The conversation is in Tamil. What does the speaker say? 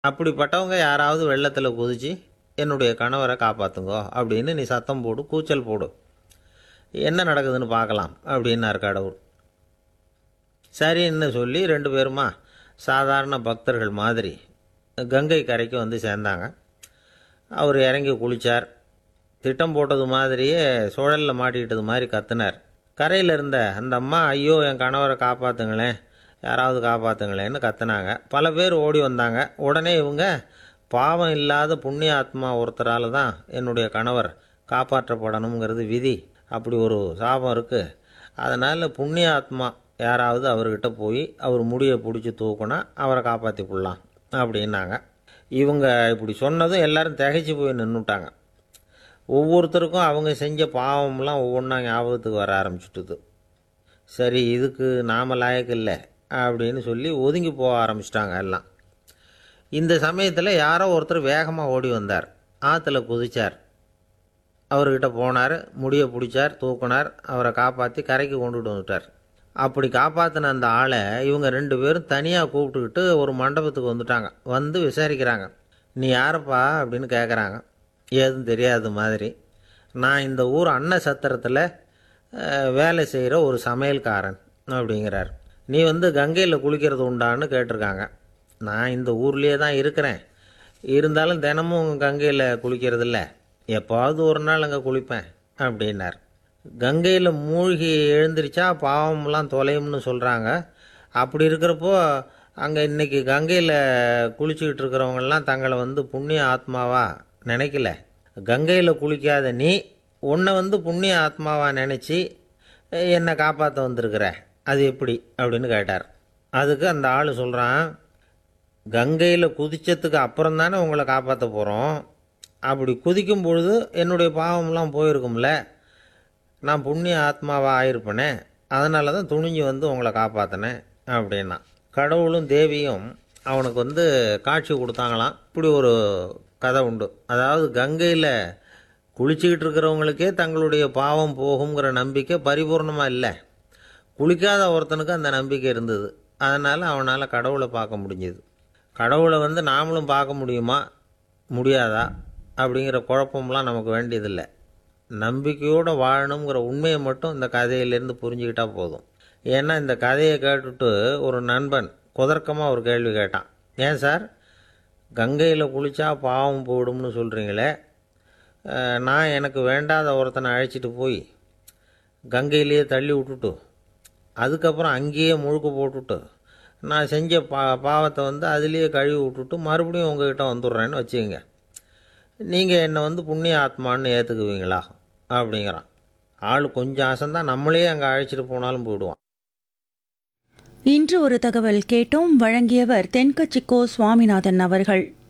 அப்படிப்பட்டவங்க யாராவது வெள்ளத்தில் குதிச்சு என்னுடைய கணவரை காப்பாற்றுங்கோ அப்படின்னு நீ சத்தம் போடு கூச்சல் போடு என்ன நடக்குதுன்னு பார்க்கலாம் அப்படின்னார் கடவுள் சரின்னு சொல்லி ரெண்டு பேருமா சாதாரண பக்தர்கள் மாதிரி கங்கை கரைக்கு வந்து சேர்ந்தாங்க அவர் இறங்கி குளித்தார் திட்டம் போட்டது மாதிரியே சுழலில் மாட்டிக்கிட்டது மாதிரி கத்துனார் கரையில் இருந்த அந்த அம்மா ஐயோ என் கணவரை காப்பாற்றுங்களேன் யாராவது காப்பாற்றுங்களேன்னு கத்துனாங்க பல பேர் ஓடி வந்தாங்க உடனே இவங்க பாவம் இல்லாத புண்ணிய ஆத்மா ஒருத்தரால் தான் என்னுடைய கணவர் காப்பாற்றப்படணுங்கிறது விதி அப்படி ஒரு சாபம் இருக்குது அதனால் புண்ணிய ஆத்மா யாராவது அவர்கிட்ட போய் அவர் முடியை பிடிச்சி தூக்குனா அவரை காப்பாற்றி போடலாம் அப்படின்னாங்க இவங்க இப்படி சொன்னதும் எல்லாரும் திகைச்சு போய் நின்றுட்டாங்க ஒவ்வொருத்தருக்கும் அவங்க செஞ்ச பாவம்லாம் ஒவ்வொன்றா ஞாபகத்துக்கு வர ஆரம்பிச்சுட்டுது சரி இதுக்கு நாம லாயக்கு இல்லை அப்படின்னு சொல்லி ஒதுங்கி போக ஆரம்பிச்சிட்டாங்க எல்லாம் இந்த சமயத்தில் யாரோ ஒருத்தர் வேகமாக ஓடி வந்தார் ஆற்றுல குதிச்சார் அவர்கிட்ட போனார் முடியை பிடிச்சார் தூக்குனார் அவரை காப்பாற்றி கரைக்கு கொண்டுட்டு வந்துட்டார் அப்படி காப்பாற்றின அந்த ஆளை இவங்க ரெண்டு பேரும் தனியாக கூப்பிட்டுக்கிட்டு ஒரு மண்டபத்துக்கு வந்துட்டாங்க வந்து விசாரிக்கிறாங்க நீ யாரப்பா அப்படின்னு கேட்குறாங்க ஏதும் தெரியாத மாதிரி நான் இந்த ஊர் அன்ன சத்திரத்தில் அஹ், வேலை செய்கிற ஒரு சமையல்காரன் அப்படிங்கிறார் நீ வந்து கங்கையில் குளிக்கிறது உண்டான்னு கேட்டிருக்காங்க நான் இந்த ஊர்லேயே தான் இருக்கிறேன் இருந்தாலும் தினமும் கங்கையில் குளிக்கிறது இல்லை எப்போவாவது ஒரு நாள் அங்கே குளிப்பேன் அப்படின்னார் கங்கையில் மூழ்கி எழுந்திரிச்சா பாவம்லாம் தொலையும்னு சொல்கிறாங்க அப்படி இருக்கிறப்போ அங்கே இன்னைக்கு கங்கையில் குளிச்சுக்கிட்டு இருக்கிறவங்கெல்லாம் தங்களை வந்து புண்ணிய ஆத்மாவா நினைக்கல கங்கையில் குளிக்காத நீ உன்னை வந்து புண்ணிய ஆத்மாவா நினச்சி என்னை காப்பாற்ற வந்திருக்கிற அது எப்படி அப்படின்னு கேட்டார் அதுக்கு அந்த ஆள் சொல்கிறான் கங்கையில் குதிச்சதுக்கு அப்புறம் தானே உங்களை காப்பாற்ற போகிறோம் அப்படி குதிக்கும் பொழுது என்னுடைய பாவம்லாம் போயிருக்கும்ல நான் புண்ணிய ஆத்மாவாக ஆயிருப்பேனே அதனால தான் துணிஞ்சு வந்து உங்களை காப்பாற்றினேன் அப்படின்னா கடவுளும் தேவியும் அவனுக்கு வந்து காட்சி கொடுத்தாங்களாம் இப்படி ஒரு கதை உண்டு அதாவது கங்கையில் குளிச்சுக்கிட்டு இருக்கிறவங்களுக்கே தங்களுடைய பாவம் போகுங்கிற நம்பிக்கை பரிபூர்ணமாக இல்லை குளிக்காத ஒருத்தனுக்கு அந்த நம்பிக்கை இருந்தது அதனால் அவனால் கடவுளை பார்க்க முடிஞ்சது கடவுளை வந்து நாமளும் பார்க்க முடியுமா முடியாதா அப்படிங்கிற குழப்பம்லாம் நமக்கு வேண்டியதில்லை நம்பிக்கையோடு வாழணுங்கிற உண்மையை மட்டும் இந்த கதையிலேருந்து புரிஞ்சுக்கிட்டா போதும் ஏன்னா இந்த கதையை கேட்டுட்டு ஒரு நண்பன் குதர்க்கமாக ஒரு கேள்வி கேட்டான் ஏன் சார் கங்கையில் குளித்தா பாவம் போயிடும்னு சொல்கிறீங்களே அஹ், நான் எனக்கு வேண்டாத ஒருத்தனை அழைச்சிட்டு போய் கங்கையிலேயே தள்ளி விட்டுட்டு அதுக்கப்புறம் அங்கேயே முழுக்க போட்டுட்டு நான் செஞ்ச பா பாவத்தை வந்து அதுலேயே கழுவி விட்டுட்டு மறுபடியும் உங்ககிட்ட வந்துடுறேன்னு வச்சுக்கோங்க நீங்கள் என்னை வந்து புண்ணிய ஆத்மான்னு ஏற்றுக்குவீங்களா அப்படிங்கிறான் ஆள் கொஞ்சம் அசந்தான் நம்மளே அங்கே அழைச்சிட்டு போனாலும் போயிடுவான் இன்று ஒரு தகவல் கேட்டோம் வழங்கியவர் தென்கட்சிக்கோ சுவாமிநாதன் அவர்கள்